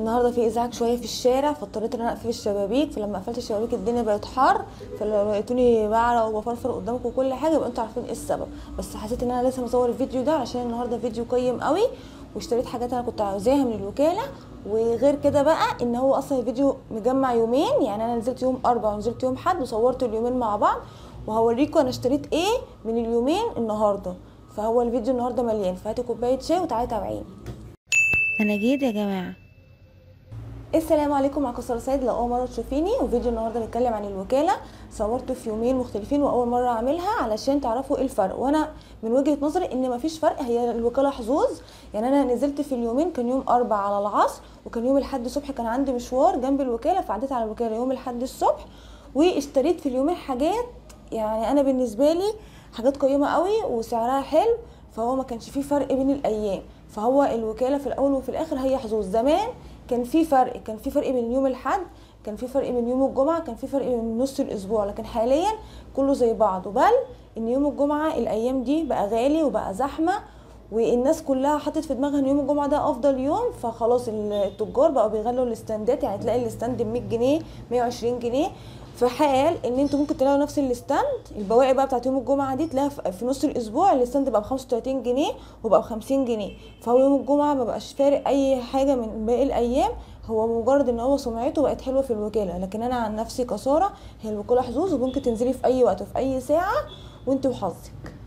النهارده في ازعاج شويه في الشارع فاضطريت ان انا اقفل الشبابيك فلما قفلت الشبابيك الدنيا بقت حر فلو لقيتوني بعرق وبفرفر قدامكم وكل حاجه يبقى انتوا عارفين ايه السبب بس حسيت ان انا لازم اصور الفيديو ده علشان النهارده فيديو قيم قوي واشتريت حاجات انا كنت عاوزاها من الوكاله وغير كده بقى ان هو اصلا الفيديو مجمع يومين يعني انا نزلت يوم اربع ونزلت يوم حد وصورت اليومين مع بعض وهوريكم انا اشتريت ايه من اليومين النهارده فهو الفيديو النهارده مليان فهاتي كوبايه شاي وتعالي تابعيني انا جيت يا جماعه السلام عليكم معاكم ساره سيد لو اول مره تشوفيني وفيديو النهارده بنتكلم عن الوكاله صورته في يومين مختلفين واول مره اعملها علشان تعرفوا ايه الفرق وانا من وجهه نظري ان مفيش فرق هي الوكاله حظوظ يعني انا نزلت في اليومين كان يوم اربع على العصر وكان يوم الاحد الصبح كان عندي مشوار جنب الوكاله فعديت على الوكاله يوم الاحد الصبح واشتريت في اليومين حاجات يعني انا بالنسبه لي حاجات قيمه قوي وسعرها حلو فهو ما كانش فيه فرق بين الايام فهو الوكاله في الاول وفي الاخر هي حظوظ زمان كان في فرق كان في فرق بين يوم الاحد كان في فرق بين يوم الجمعه كان في فرق بين نص الاسبوع لكن حاليا كله زي بعضه بل ان يوم الجمعه الايام دي بقى غالي وبقى زحمه والناس كلها حطت في دماغها ان يوم الجمعه ده افضل يوم فخلاص التجار بقوا بيغلوا الاستندات يعني تلاقي الاستند ب 100 جنيه 120 جنيه في حال ان انتوا ممكن تلاقوا نفس الاستند البواقي بقى بتاعت يوم الجمعه دي تلاقيها في نص الاسبوع الاستند بقى ب 35 جنيه وبقى ب 50 جنيه فهو يوم الجمعه ما بقاش فارق اي حاجه من باقي الايام هو مجرد ان هو سمعته بقت حلوه في الوكاله لكن انا عن نفسي كساره هي الوكاله حظوظ وممكن تنزلي في اي وقت وفي اي ساعه وانت وحظك